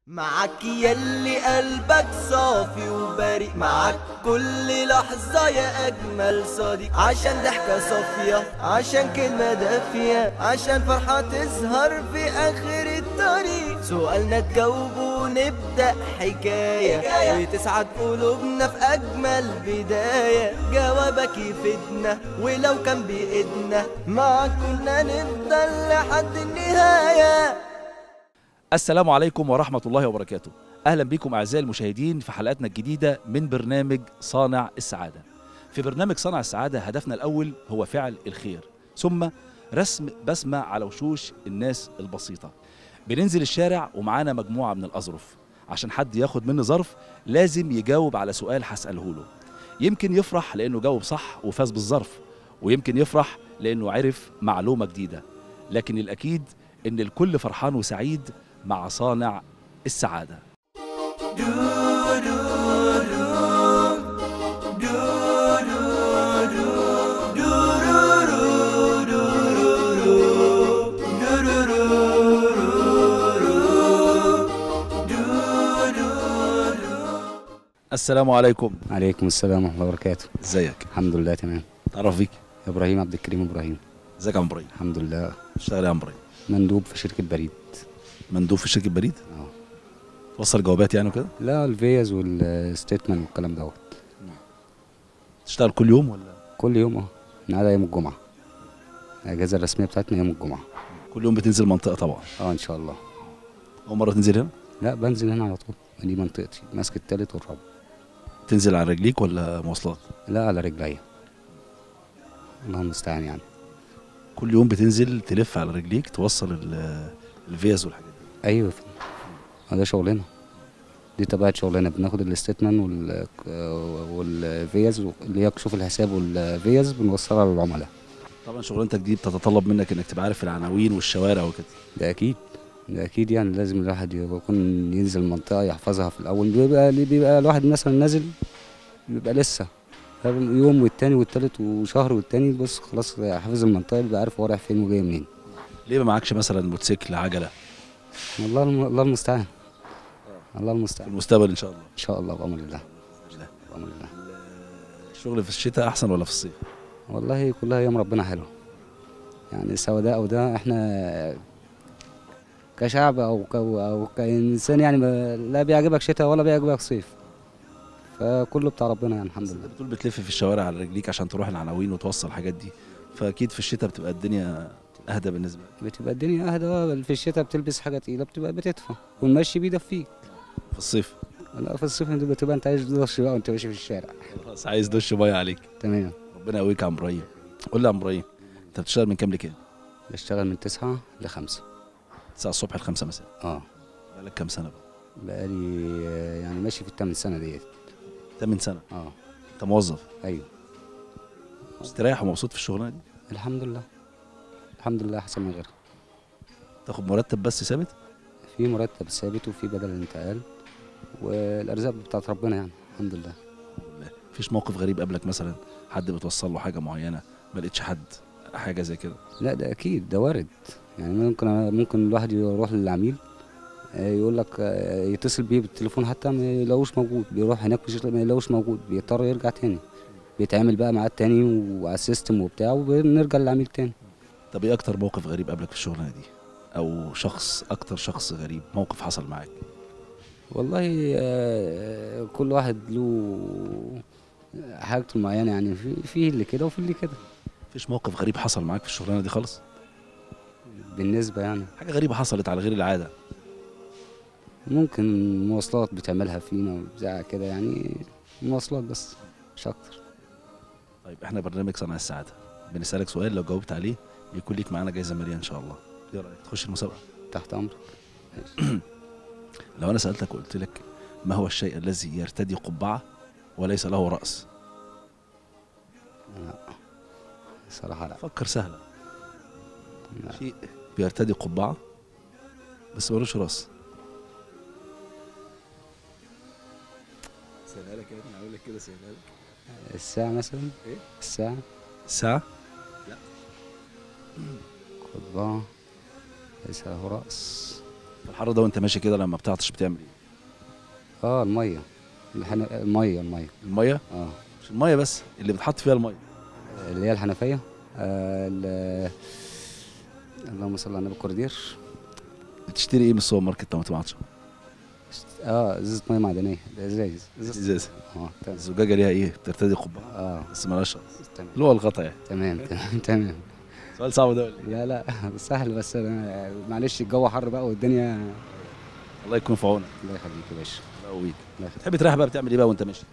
معاك يلي قلبك صافي وبريء معاك كل لحظة يا أجمل صديق عشان ضحكة صافية عشان كلمة دافية عشان فرحة تظهر في آخر الطريق سؤالنا تجاوبه ونبدأ حكاية وتسعد قلوبنا في أجمل بداية جوابك يفيدنا ولو كان بإيدنا معاك كنا نفضل لحد النهاية السلام عليكم ورحمة الله وبركاته أهلا بكم أعزائي المشاهدين في حلقاتنا الجديدة من برنامج صانع السعادة في برنامج صانع السعادة هدفنا الأول هو فعل الخير ثم رسم بسمة على وشوش الناس البسيطة بننزل الشارع ومعانا مجموعة من الأظرف عشان حد ياخد مني ظرف لازم يجاوب على سؤال هسأله له يمكن يفرح لأنه جاوب صح وفاز بالظرف ويمكن يفرح لأنه عرف معلومة جديدة لكن الأكيد إن الكل فرحان وسعيد مع صانع السعادة السلام عليكم عليكم السلام ورحمة الله وبركاته ازيك الحمد لله تمام تعرف بيك إبراهيم عبد الكريم إبراهيم ازيك يا عم ابراهيم الحمد لله اشتغل يا عم ابراهيم مندوب في شركة بريد مندوب في شركة بريد اه توصل جوابات يعني وكده لا الفيز والستيتمنت والكلام دوت تشتغل كل يوم ولا كل يوم اه ما عدا يوم الجمعة الأجازة الرسمية بتاعتنا يوم الجمعة كل يوم بتنزل منطقة طبعا اه إن شاء الله أول مرة تنزل هنا لا بنزل هنا على طول دي منطقتي ماسك التالت والرابع تنزل على رجليك ولا مواصلات لا على رجليا الله المستعان يعني كل يوم بتنزل تلف على رجليك توصل ال- الفيز والحاجات دي أيوة ده شغلنا دي طبيعة شغلنا بناخد الستيتمنت وال والفيز اللي هي كشوف الحساب والفيز بنوصلها للعملاء طبعا شغلانتك دي بتتطلب منك انك تبقى عارف العناوين والشوارع وكده ده اكيد ده اكيد يعني لازم الواحد يكون ينزل المنطقه يحفظها في الاول بيبقى بيبقى الواحد مثلا نازل بيبقى لسه يوم والتاني والتالت وشهر والتاني بص خلاص حافظ المنطقه بيبقى عارف هو رايح فين وجاي منين ليه ما معكش مثلا موتوسيكل عجله والله الم... الله المستعان الله في المستعان المستقبل ان شاء الله ان شاء الله بامر الله بامر الله الشغل في الشتاء احسن ولا في الصيف والله كلها ايام ربنا حلو يعني سواء ده او ده احنا كشعب او ك... او كانسان يعني ما- لا بيعجبك شتاء ولا بيعجبك صيف فكله بتاع ربنا يعني الحمد بس انت لله بتقول بتلف في الشوارع على رجليك عشان تروح العناوين وتوصل الحاجات دي فاكيد في الشتاء بتبقى الدنيا اهدى بالنسبه لك بتبقى الدنيا اهدى آه، في الشتاء بتلبس حاجه تقيله بتبقى بتدفى والمشي بيدفيك في الصيف لا في الصيف انت بتبقى انت عايش دش بقى وانت ماشي في الشارع خلاص عايز دش ميه عليك تمام ربنا يقويك يا عم ابراهيم قول لي يا عم ابراهيم انت بتشتغل من كام لكام؟ بشتغل من تسعة لخمسة 9 الصبح ل 5 مساء اه بقالك كام سنه بقى؟ بقالي آه، يعني ماشي في الثامن سنة ديت 8 سنه اه انت موظف ايوه مستريح ومبسوط في الشغلانه دي الحمد لله الحمد لله احسن من غيرها تاخد مرتب بس ثابت في مرتب ثابت وفي بدل الانتقال والارزاق بتاعت ربنا يعني الحمد لله مفيش موقف غريب قابلك مثلا حد بتوصل له حاجه معينه ما لقيتش حد حاجه زي كده لا ده اكيد ده وارد يعني ممكن ممكن الواحد يروح للعميل آه، يقول لك آه، يتصل بيه بالتليفون حتى ما يلاقوش موجود بيروح هناك مش ما يلاقوش موجود بيضطر يرجع تاني بيتعامل بقى معاه تاني وعلى السيستم وبتاع وبنرجع للعميل تاني طب ايه اكتر موقف غريب قابلك في الشغلانه دي او شخص اكتر شخص غريب موقف حصل معاك والله آه، كل واحد له حاجته المعينة يعني في في اللي كده وفي اللي كده مفيش موقف غريب حصل معاك في الشغلانه دي خالص بالنسبة يعني حاجه غريبه حصلت على غير العاده ممكن مواصلات بتعملها فينا وبتاع كده يعني مواصلات بس مش اكتر طيب احنا برنامج صنع السعاده بنسالك سؤال لو جاوبت عليه بيكون ليك معانا جايزه ماليه ان شاء الله ايه رايك تخش المسابقه تحت امرك لو انا سالتك وقلت لك ما هو الشيء الذي يرتدي قبعه وليس له راس لا صراحة لا فكر سهله لا. شيء بيرتدي قبعه بس ملوش راس سهلها لك يعني هقول لك كده سهلها لك الساعة مثلا إيه؟ الساعة الساعه قضبان ليس له رأس في الحر ده وانت ماشي كده لما بتعطش بتعمل ايه اه الميه الحن... الميه الميه الميه اه مش الميه بس اللي بتحط فيها الميه اللي هي الحنفيه آه ال- اللهم صل على النبي الكوردير بتشتري ايه من السوبر ماركت لما تبقى عطشان اه ازازه ميه معدنيه ده ازاز ازازه ازازه اه تمام الزجاجه ليها ايه بترتدي قبعه اه بس مالهاش رأس. تمام اللي هو الغطا يعني تمام تمام تمام سؤال صعب ده ولا إيه؟ لا لا سهل بس أنا معلش الجو حر بقى والدنيا الله يكون في عونك الله يخليك يا باشا الله يقويك الله يخليك تحب تريح بقى بتعمل ايه بقى وانت ماشي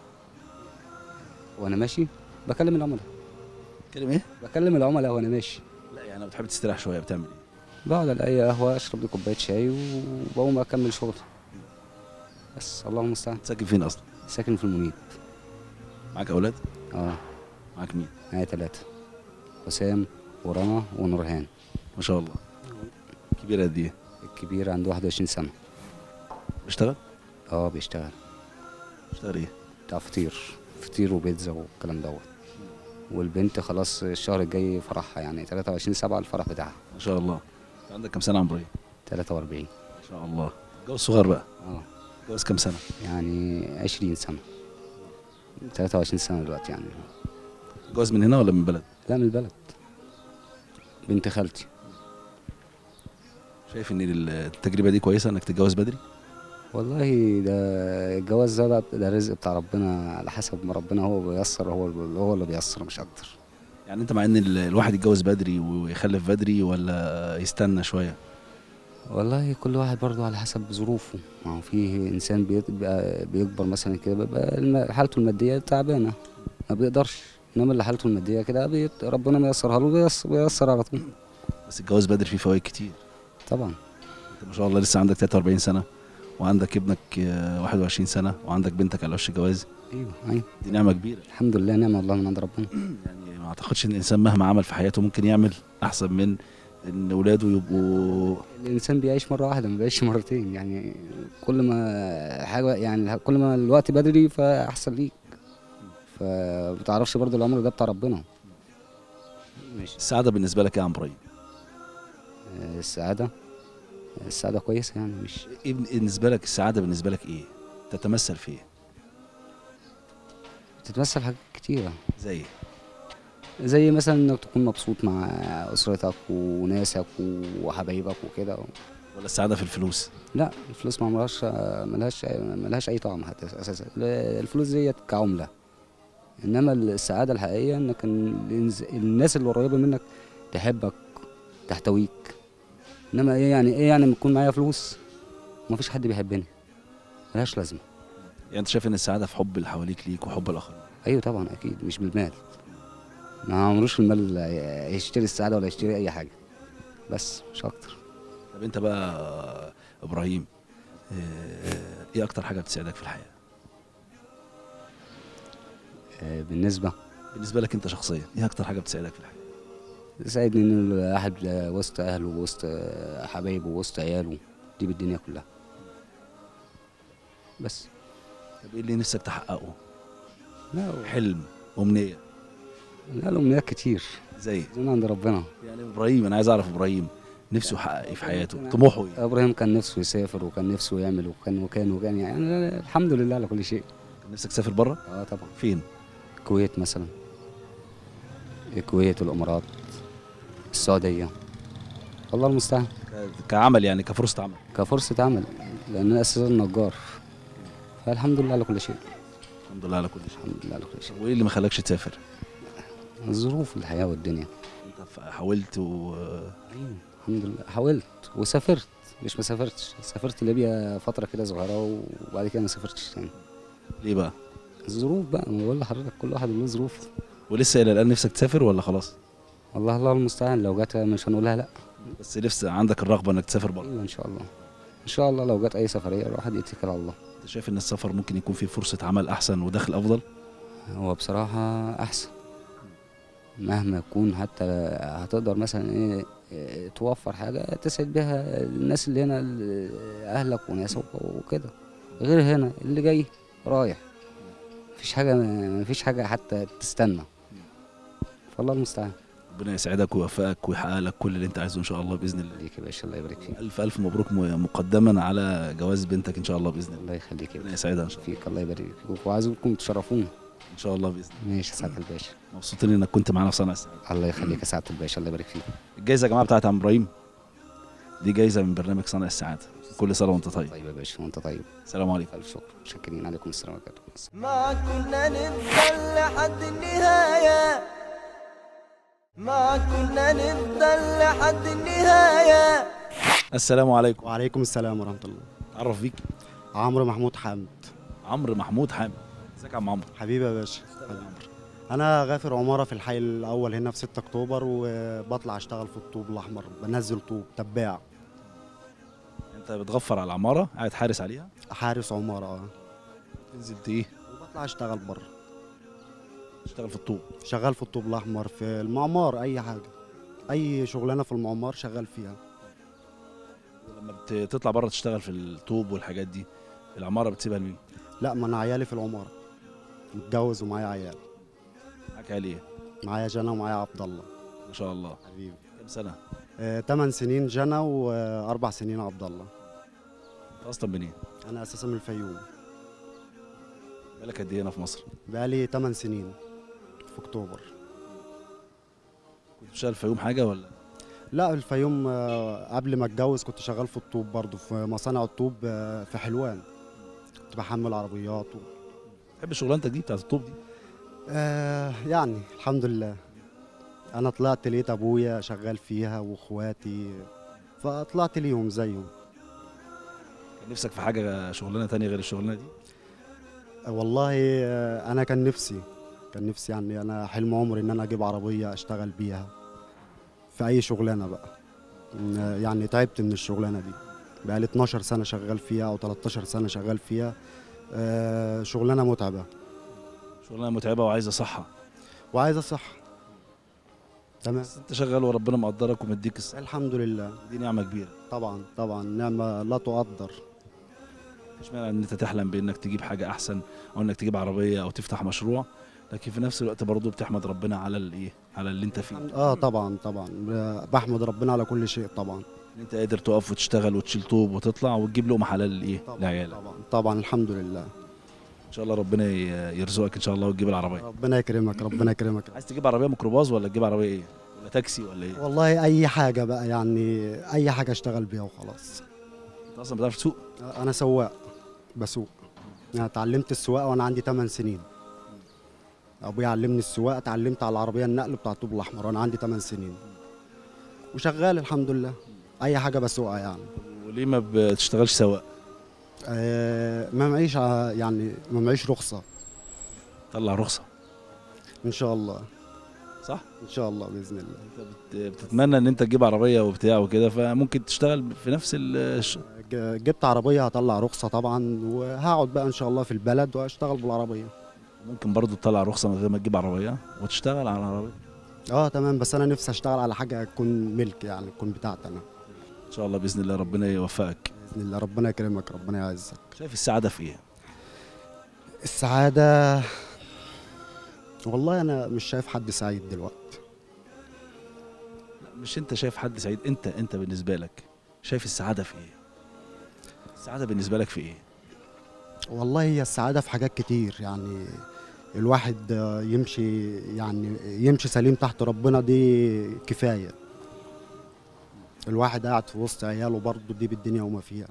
وانا ماشي بكلم العملاء تتكلم ايه بكلم العملاء وانا ماشي لا يعني لما بتحب تستريح شويه بتعمل ايه بقعد على اي قهوه اشرب لي كوبايه شاي وبقوم اكمل شغل بس الله المستعان ساكن فين اصلا ساكن في المنيب معاك اولاد اه معاك مين معايا ثلاثه حسام ورنا ونورهان ما شاء الله كبيره قد ايه الكبير عنده 21 سنه بيشتغل اه بيشتغل بيشتغل ايه بتاع فطير فطير وبيتزا والكلام دوت والبنت خلاص الشهر الجاي فرحها يعني 23 7 الفرح بتاعها ما شاء الله عندك كام سنه يا عم ابراهيم 43 ما شاء الله جوز صغير بقى اه جوز كام سنه يعني 20 سنه 23 سنه دلوقتي يعني جوز من هنا ولا من بلد لا من البلد بنت خالتي شايف ان التجربه دي كويسه انك تتجوز بدري والله ده الجواز ده بقى ده رزق بتاع ربنا على حسب ما ربنا هو بيسر هو هو اللي بيسر مش اكتر يعني انت مع ان ال- الواحد يتجوز بدري ويخلف بدري ولا يستنى شويه والله كل واحد برضه على حسب ظروفه ما هو في انسان بيت- بيبقى بيكبر مثلا كده بيبقى الم- حالته الماديه تعبانه ما بيقدرش انما اللي حالته الماديه كده بيت- ربنا ميسرها له بيس- بييسر على طول بس الجواز بدري فيه فوائد كتير طبعا انت ما شاء الله لسه عندك 43 سنه وعندك ابنك آه، 21 سنه وعندك بنتك على وش الجواز ايوه ايوه دي نعمه كبيره الحمد لله نعمه الله من عند ربنا يعني ما اعتقدش ان الانسان مهما عمل في حياته ممكن يعمل احسن من ان اولاده يبقوا الانسان بيعيش مره واحده ما بيعيش مرتين يعني كل ما حاجه يعني كل ما الوقت بدري فاحسن ليك فبتعرفش برضو العمر ده بتاع ربنا ماشي السعاده بالنسبه لك ايه يا عم ابراهيم آه، السعاده السعاده كويسه يعني مش ايه بالنسبه لك السعاده بالنسبه لك ايه تتمثل في ايه بتتمثل حاجات كتيره زي إيه؟ زي مثلا انك تكون مبسوط مع اسرتك وناسك وحبايبك وكده ولا السعاده في الفلوس لا الفلوس ما ملهاش ملهاش ملهاش اي طعم حتى اساسا الفلوس ديت كعمله انما السعاده الحقيقيه انك الإنز- الناس اللي قريبه منك تحبك تحتويك انما ايه يعني ايه يعني لما يكون معايا فلوس ما فيش حد بيحبني ملهاش لازمه يعني انت شايف ان السعاده في حب اللي حواليك ليك وحب الاخرين ايوه طبعا اكيد مش بالمال ما عمروش المال يشتري السعاده ولا يشتري اي حاجه بس مش اكتر طب انت بقى آه، ابراهيم آه، ايه اكتر حاجه بتسعدك في الحياه آه، بالنسبه بالنسبه لك انت شخصيا ايه اكتر حاجه بتسعدك في الحياه ساعدني ان الواحد وسط اهله ووسط حبايبه ووسط عياله دي بالدنيا كلها بس طب ايه اللي نفسك تحققه لا حلم امنيه لا الامنيات كتير زي زين عند ربنا يعني ابراهيم انا عايز اعرف ابراهيم نفسه يحقق ايه في حياته طموحه ايه ابراهيم كان نفسه يسافر وكان نفسه يعمل وكان وكان وكان يعني الحمد لله على كل شيء كان نفسك تسافر بره اه طبعا فين الكويت مثلا الكويت والامارات السعوديه الله المستعان ك- كعمل يعني كفرصه عمل كفرصه عمل لان انا اساسا نجار فالحمد لله على كل شيء الحمد لله على كل شيء الحمد لله على كل شيء وايه اللي ما خلاكش تسافر الظروف الحياه والدنيا انت ف- حاولت و ايوه الحمد لله حاولت وسافرت مش ما سافرتش سافرت ليبيا فتره كده صغيره وبعد كده ما سافرتش تاني ليه بقى الظروف بقى ما بقول لحضرتك كل واحد له ظروف ولسه الى الان نفسك تسافر ولا خلاص والله الله المستعان لو جت مش هنقولها لا بس لسه عندك الرغبه انك تسافر بره ايوه ان شاء الله ان شاء الله لو جت اي سفريه الواحد يتكل على الله انت شايف ان السفر ممكن يكون فيه فرصه عمل احسن ودخل افضل هو بصراحه احسن مهما يكون حتى هتقدر مثلا ايه إيه، توفر حاجه تسعد بيها الناس اللي هنا ال- اهلك وناسك وكده غير هنا اللي جاي رايح مفيش حاجه مفيش حاجه حتى تستنى فالله المستعان ربنا يسعدك ويوفقك ويحقق لك كل اللي انت عايزه ان شاء الله باذن الله يخليك يا باشا الله يبارك فيك الف الف مبروك م- مقدما على جواز بنتك ان شاء الله باذن الله الله يخليك يا ربنا باشا يسعدها ان شاء الله فيك الله يبارك فيك وعايزكم تشرفونا ان شاء الله باذن الله ماشي يا سعاده الباشا مبسوطين انك كنت معانا في صنع السعاده الله يخليك يا سعاده الباشا الله يبارك فيك الجايزه يا جماعه بتاعت عم ابراهيم دي جايزه من برنامج صنع السعاده كل سنه وانت طيب طيب يا باشا وانت طيب السلام عليكم الف شكر متشكرين عليكم السلام عليكم ما كنا نفضل لحد النهاية ما كنا نفضل لحد النهاية السلام عليكم وعليكم السلام ورحمة الله اتعرف بيك عمرو محمود حامد عمرو محمود حامد ازيك يا عم عمرو حبيبي يا باشا حبيبي. أنا غافر عمارة في الحي الأول هنا في 6 أكتوبر وبطلع أشتغل في الطوب الأحمر بنزل طوب تباع انت بتغفر على العماره قاعد حارس عليها حارس عمارة اه تنزل ايه وبطلع أشتغل بره تشتغل في الطوب شغال في الطوب الأحمر في المعمار أي حاجة أي شغلانة في المعمار شغال فيها ولما بتطلع بره تشتغل في الطوب والحاجات دي العماره بتسيبها لمين لا ما أنا عيالي في العمارة متجوز ومعايا عيال معاك عيال ايه معايا جنى ومعايا عبد الله ما شاء الله حبيبي كام سنه آه، 8 سنين جنى وأربع سنين عبد الله انت اصلا منين أنا أساسا من الفيوم بالك قد ايه هنا في مصر بقالي 8 سنين في اكتوبر كنت بتشتغل في الفيوم حاجه ولا لا الفيوم آه، قبل ما اتجوز كنت شغال في الطوب برضو في مصانع الطوب آه، في حلوان كنت بحمل عربيات و... تحب شغلانتك دي بتاعت الطوب دي آه يعني الحمد لله انا طلعت لقيت ابويا شغال فيها واخواتي فطلعت ليهم زيهم كان نفسك في حاجه شغلانه تانية غير الشغلانه دي آه، والله آه، انا كان نفسي كان نفسي يعني انا حلم عمري ان انا اجيب عربيه اشتغل بيها في اي شغلانه بقى إن- يعني تعبت من الشغلانه دي بقالي 12 سنه شغال فيها او 13 سنه شغال فيها آه، شغلانه متعبه شغلانه متعبه وعايزه صحه وعايزه صح تمام بس انت شغال وربنا مقدرك ومديك الصحه الحمد لله دي نعمه كبيره طبعا طبعا نعمه لا تقدر مش معنى ان انت تحلم بانك تجيب حاجه احسن او انك تجيب عربيه او تفتح مشروع لكن في نفس الوقت برضه بتحمد ربنا على الايه على اللي انت فيه اه طبعا طبعا بحمد ربنا على كل شيء طبعا ان انت قادر تقف وتشتغل وتشيل طوب وتطلع وتجيب لقمه حلال لايه طبعا لعيالك طبعا طبعا الحمد لله ان شاء الله ربنا ي- يرزقك ان شاء الله وتجيب العربيه ربنا يكرمك ربنا يكرمك عايز تجيب عربيه ميكروباص ولا تجيب عربيه ايه ولا تاكسي ولا ايه والله اي حاجه بقى يعني اي حاجه اشتغل بيها وخلاص انت اصلا بتعرف تسوق انا سواق بسوق انا اتعلمت السواقه وانا عندي 8 سنين ابويا علمني السواقه اتعلمت على العربيه النقل بتاع الطوب الاحمر وانا عندي 8 سنين وشغال الحمد لله اي حاجه بسوقها يعني وليه ما بتشتغلش سواق أه ما معيش ع- يعني ما معيش رخصه طلع رخصه ان شاء الله صح ان شاء الله باذن الله انت بت- بتتمنى ان انت تجيب عربيه وبتاع وكده فممكن تشتغل في نفس الش... ج- جبت عربيه هطلع رخصه طبعا وهقعد بقى ان شاء الله في البلد واشتغل بالعربيه ممكن برضه تطلع رخصه من غير ما تجيب عربيه وتشتغل على العربيه اه تمام بس انا نفسي اشتغل على حاجه تكون ملك يعني تكون بتاعتي انا ان شاء الله باذن الله ربنا يوفقك باذن الله ربنا يكرمك ربنا يعزك شايف السعاده في ايه السعاده والله انا مش شايف حد سعيد دلوقتي لا، مش انت شايف حد سعيد انت انت بالنسبه لك شايف السعاده في ايه السعاده بالنسبه لك في ايه والله هي السعاده في حاجات كتير يعني الواحد آه، يمشي يعني يمشي سليم تحت ربنا دي كفايه الواحد قاعد في وسط عياله برضه دي بالدنيا وما فيها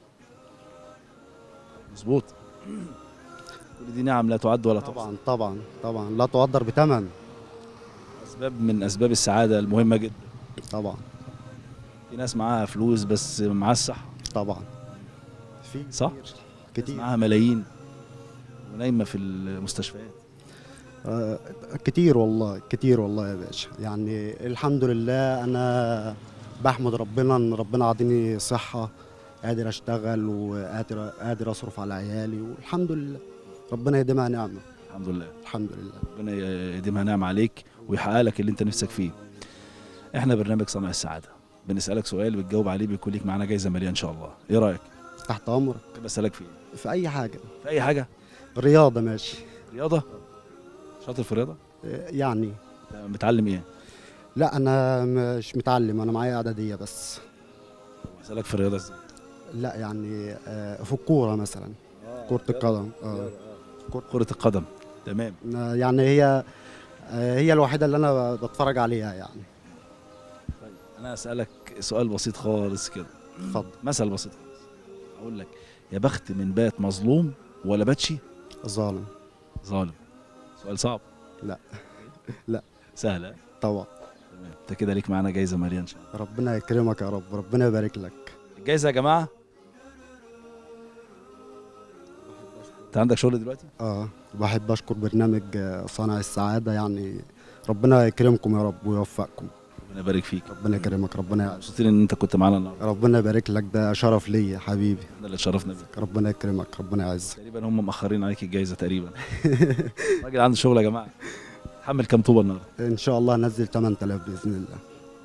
مظبوط كل دي نعم لا تعد ولا تحصى طبعا طبعا طبعا لا تقدر بثمن اسباب من اسباب السعاده المهمه جدا طبعا في ناس معاها فلوس بس معاها الصحه طبعا في صح؟ كتير ناس كتير معاها ملايين ونايمه في المستشفيات آه، كتير والله كتير والله يا باشا يعني الحمد لله انا بحمد ربنا ان ربنا عطيني صحه قادر اشتغل وقادر قادر اصرف على عيالي والحمد لله ربنا يديمها نعمه الحمد لله الحمد لله ربنا يديمها نعم عليك ويحقق لك اللي انت نفسك فيه احنا برنامج صنع السعاده بنسالك سؤال بتجاوب عليه بيكون ليك معانا جايزه ماليه ان شاء الله ايه رايك تحت امرك بسالك في ايه في اي حاجه في اي حاجه رياضه ماشي رياضه شاطر في الرياضه آه، يعني متعلم ايه لا انا مش متعلم انا معايا اعداديه بس اسالك في الرياضه ازاي لا يعني آه، في الكوره مثلا كره القدم اه كره القدم تمام آه، يعني هي آه، هي الوحيده اللي انا بتفرج عليها يعني انا اسالك سؤال بسيط خالص كده اتفضل مثل بسيط خالص اقول لك يا بخت من بات مظلوم ولا باتشي ظالم ظالم سؤال صعب لا. لا. سهله طبعا تمام انت كده ليك معانا جايزه ماليه ان شاء الله ربنا يكرمك يا رب ربنا يبارك لك الجايزه يا جماعه انت عندك شغل دلوقتي اه بحب اشكر برنامج آه، صانع السعاده يعني ربنا يكرمكم يا رب ويوفقكم ربنا يبارك فيك ربنا يكرمك ربنا مبسوطين ان انت كنت معانا النهارده ربنا يبارك لك ده شرف ليا حبيبي احنا اللي اتشرفنا بيك ربنا يكرمك ربنا يعزك تقريبا هم مأخرين عليك الجايزه تقريبا راجل عنده شغل يا جماعه حمل كام طوبه النهارده ان شاء الله هنزل 8000 باذن الله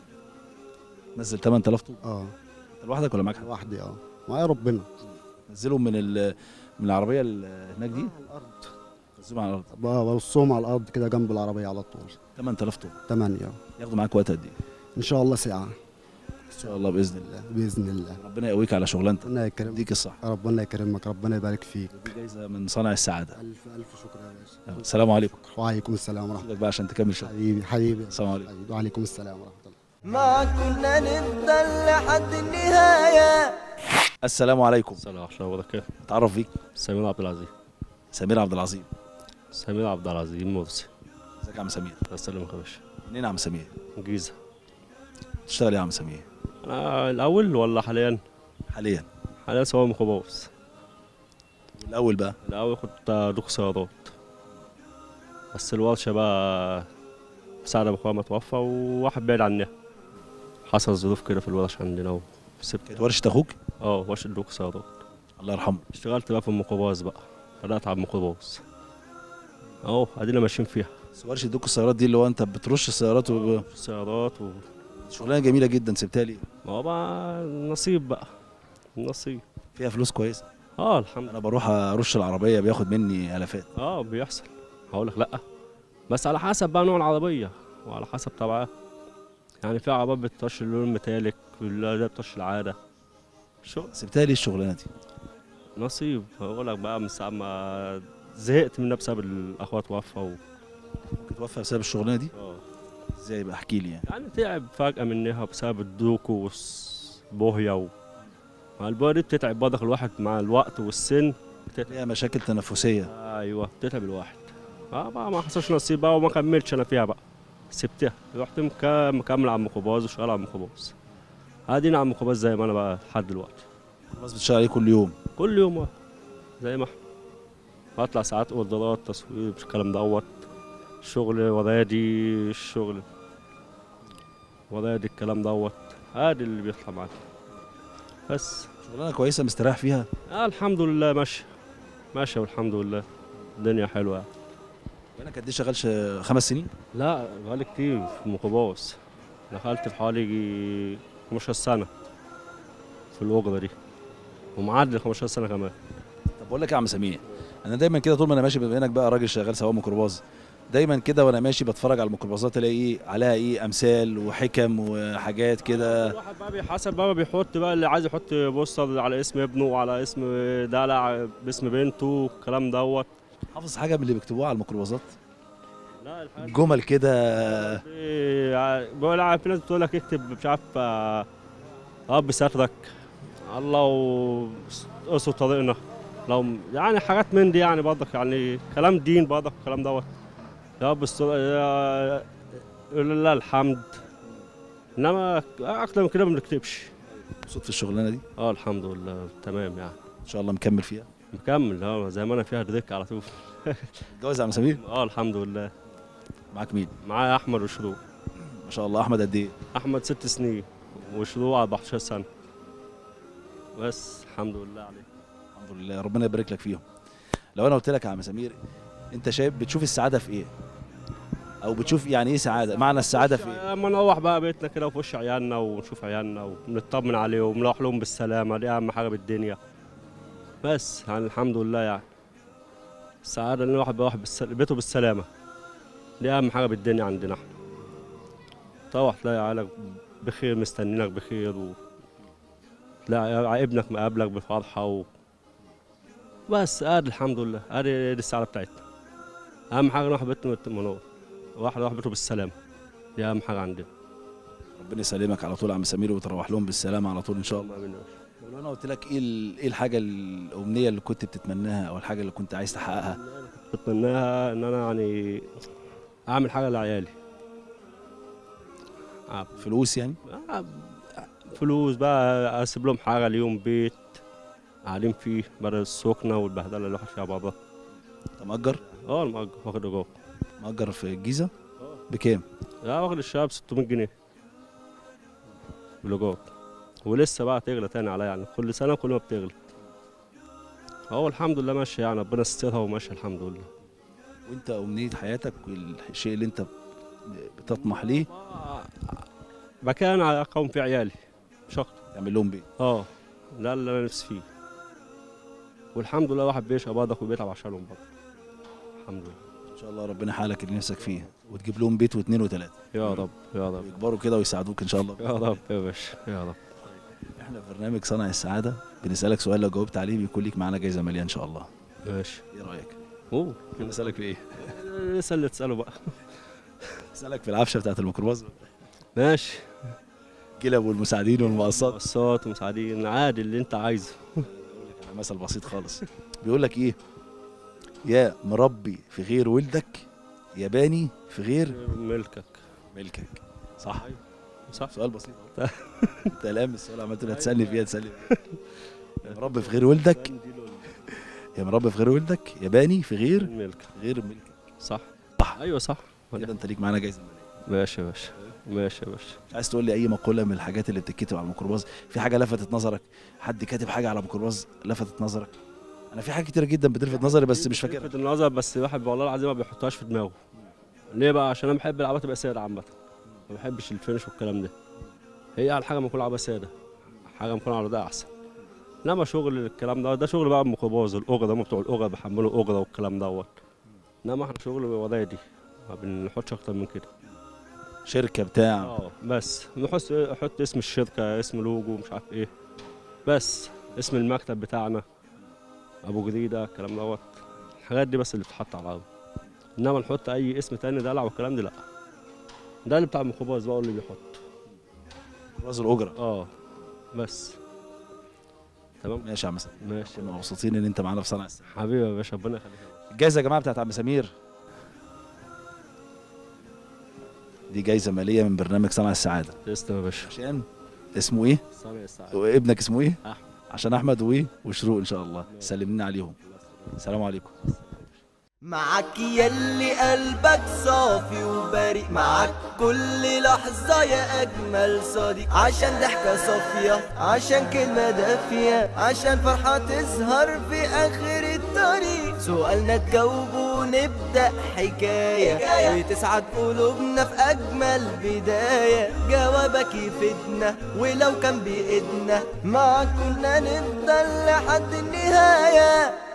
نزل 8000 طوبه اه انت لوحدك ولا معاك حد لوحدي اه معايا ربنا نزلهم من ال- من العربيه اللي هناك دي على الارض نزلهم على الارض برصهم على الارض كده جنب العربيه على طول 8000 طوبه 8 ياخدوا معاك وقت قد ايه ان شاء الله ساعه ان شاء الله باذن الله باذن الله ربنا يقويك على شغلانتك ربنا يكرمك يديك الصحه ربنا يكرمك ربنا يبارك فيك دي جايزه من صانع السعاده الف الف شكر يا باشا يلا، السلام عليكم وعليكم السلام ورحمه سيبك بقى عشان تكمل شغل الله حبيبي حبيبي السلام عليكم حبيبي وعليكم السلام ورحمه الله ما كنا نفضل لحد النهاية السلام عليكم السلام عليكم ورحمة الله وبركاته اتعرف بيك سمير عبد العزيز سمير عبد العظيم سمير عبد العزيز مرسي ازيك يا عم سمير أسلمك يا باشا منين يا عم سمير جيزة تشتغل ايه يا عم سمير أنا الأول ولا حاليا؟ حاليا حاليا سواق ميكروباص والاول بقى الأول كنت دوك سيارات بس الورشة بقى ساعة أبو أخويا ما توفى وواحد بعيد عنها حصل ظروف كده في الورش عندنا وسبت كانت ورشه اخوك اه ورشة دوك سيارات الله يرحمه اشتغلت بقى في الميكروباص بقى بدأت على الميكروباص اهو ادينا ماشيين فيها بس ورشه دوك السيارات دي اللي هو انت بترش السيارات و... سيارات و... شغلانه جميله جدا سبتها لي ما هو بقى نصيب بقى نصيب فيها فلوس كويسه اه الحمد انا بروح ارش العربيه بياخد مني الافات اه بيحصل هقول لك لا بس على حسب بقى نوع العربيه وعلى حسب طبعها يعني في عربيات بتطش اللون الميتاليك واللي بتطش العاده شو سبتها لي الشغلانه دي نصيب هقول لك بقى من ساعه ما زهقت منها بسبب الاخوه توفى و... ممكن توفى بسبب الشغلانه دي اه ازاي بقى احكي لي يعني يعني تعب فجاه منها بسبب الدوكو والبوهيه و... مع البوهيه دي بتتعب برضك الواحد مع الوقت والسن ليها مشاكل تنفسيه ايوه بتتعب الواحد اه بقى ما حصلش نصيب بقى وما كملتش انا فيها بقى سبتها رحت مك- مكمل على الميكروباص وشغال على الميكروباص قاعدين على الميكروباص زي ما انا بقى لحد دلوقتي خلاص بتشتغل عليه كل يوم كل يوم واحد زي ما احنا بطلع ساعات اوردرات تصوير الكلام دوت شغل ورادي الشغل ورادي الكلام دوت ادي اللي بيطلع معاك بس شغلانه كويسه مستريح فيها آه الحمد لله ماشيه ماشيه والحمد لله الدنيا حلوه يعني. بقالك قد ايه شغال ش- خمس سنين لا بقالي كتير في الميكروباص دخلت في حوالي يجي 15 سنة في الوجبة دي ومعدي 15 سنة كمان طب بقول لك يا عم سمير انا دايما كده طول ما انا ماشي بما انك بقى راجل شغال سواق ميكروباص دايما كده وانا ماشي بتفرج على الميكروباصات الاقي ايه عليها ايه امثال وحكم وحاجات كده الواحد بقى بيحسب بقى بيحط بقى اللي عايز يحط بوستر على اسم ابنه وعلى اسم دلع باسم بنته الكلام دوت حافظ حاجه من اللي بيكتبوها على الميكروباصات لا الحاجات دي جمل كده بي- بقول ع- في ناس بتقول لك اكتب مش عارف آه، رب سترك الله واسر طريقنا لو يعني حاجات من دي يعني برضك يعني كلام دين برضك الكلام دوت يا رب استر يا- يقول لله الحمد انما اكتر من كده ما بنكتبش مبسوط في الشغلانه دي اه الحمد لله تمام يعني ان شاء الله مكمل فيها مكمل اه زي ما انا فيها دريك على طول اتجوز يا عم سمير اه الحمد لله معاك مين معايا احمد وشروق ما شاء الله احمد قد ايه احمد ست سنين وشروق 14 سنه بس الحمد لله عليه الحمد لله ربنا يبارك لك فيهم لو انا قلت لك يا عم سمير انت شايف بتشوف السعاده في ايه او بتشوف يعني ايه سعاده معنى السعاده في ايه لما نروح بقى بيتنا كده وفي وش عيالنا ونشوف عيالنا ونطمن عليهم ونروح لهم بالسلامه دي اهم حاجه بالدنيا بس يعني الحمد لله يعني السعاده ان الواحد بيروح بالسل... بيته بالسلامه دي اهم حاجه بالدنيا عندنا احنا تروح تلاقي عيالك بخير مستنينك بخير و تلاقي ابنك مقابلك بفرحة و بس ادي الحمد لله ادي دي السعادة بتاعتنا أهم حاجة نروح بيتنا بالمنور واحد يروح بيته بالسلامة دي أهم حاجة عندنا ربنا يسلمك على طول يا عم سمير وتروح لهم بالسلامه على طول ان شاء الله اللهم آمين يا باشا. طب لو انا قلت لك ايه ال- ايه الحاجه الامنيه اللي كنت بتتمناها او الحاجه اللي كنت عايز تحققها بتمناها ان انا يعني اعمل حاجه لعيالي آه، فلوس يعني آه، فلوس بقى اسيب لهم حاجه ليهم بيت قاعدين فيه بدل السكنه والبهدله اللي الواحد فيها بابا انت مأجر اه المأجر واخد ايجار مأجر في الجيزه بكام لا واخد الشهر ب 600 جنيه بالايجار ولسه بقى تغلى تاني عليا يعني كل سنه كل ما بتغلى هو الحمد لله ماشي يعني ربنا يسترها وماشي الحمد لله وانت امنيه حياتك والشيء اللي انت بتطمح ليه مكان اقوم فيه عيالي مش اكتر تعمل لهم بيت اه ده اللي انا نفسي فيه والحمد لله واحد بيشقى برضك وبيتعب عشانهم برضه الحمد لله ان شاء الله ربنا يحالك اللي نفسك فيه وتجيب لهم بيت واثنين وثلاثه يا رب يا رب ويكبروا كده ويساعدوك ان شاء الله يا رب يا باشا يا رب احنا في برنامج صنع السعاده بنسالك سؤال لو جاوبت عليه بيكون ليك معانا جايزه ماليه ان شاء الله ماشي ايه رايك اوه بنسالك في ايه اسال اللي تساله بقى بسالك في العفشه بتاعت الميكروباص ماشي الكلاب والمساعدين والمقصات قصات ومساعدين عادي اللي انت عايزه على مثل بسيط خالص بيقول لك ايه يا مربي في غير ولدك يا باني في غير ملكك ملكك صح صح سؤال بسيط أهو. انت قلقان من السؤال عمال تقول هتسالني فيها تسالني فيها. يا مربي في غير ولدك يا مربي في غير ولدك يا باني في غير ملكك غير ملكك صح صح ايوه صح كده انت ليك معانا جايزه ماليه ماشي يا باشا ماشي يا باشا عايز تقول لي اي مقوله من الحاجات اللي بتتكتب على الميكروباص في حاجه لفتت نظرك حد كاتب حاجه على الميكروباص لفتت نظرك انا في حاجات كتير جدا بتلفت نظري بس مش فاكرها لفت النظر بس الواحد والله العظيم ما بيحطهاش في دماغه ليه بقى عشان انا بحب العربيات تبقى ساده عامه ما بحبش الفينش والكلام ده هي على حاجه ما يكون عربيه ساده حاجه مكون عربيه احسن انما شغل الكلام ده ده شغل بقى الميكروباص الاجره هم بتوع الاجره بيحملوا اجره والكلام دوت انما احنا شغل ورايا ما بنحطش اكتر من كده شركه بتاع اه بس نحط احط اسم الشركه اسم لوجو مش عارف ايه بس اسم المكتب بتاعنا ابو جديده الكلام دوت الحاجات دي بس اللي بتتحط على الارض انما نحط اي اسم تاني دلع والكلام ده لا ده اللي بتاع الميكروباص بقى هو اللي بيحط راس الاجره اه بس تمام ماشي يا عم سمير ماشي كنا مبسوطين ان انت معانا في صنع السعاده حبيبي يا باشا ربنا يخليك الجائزه يا جماعه بتاعت عم سمير دي جايزه ماليه من برنامج صنع السعاده تسلم يا باشا عشان اسمه ايه صانع السعادة وابنك اسمه ايه أحمد. عشان احمد وايه وشروق ان شاء الله سلمنا عليهم السلام عليكم معاك يلي قلبك صافي وبريء معاك كل لحظة يا أجمل صديق عشان ضحكة صافية عشان كلمة دافية عشان فرحة تظهر في آخر الطريق سؤالنا تجاوبه ونبدأ حكاية وتسعد قلوبنا في أجمل بداية جوابك يفيدنا ولو كان بإيدنا معاك كنا نفضل لحد النهاية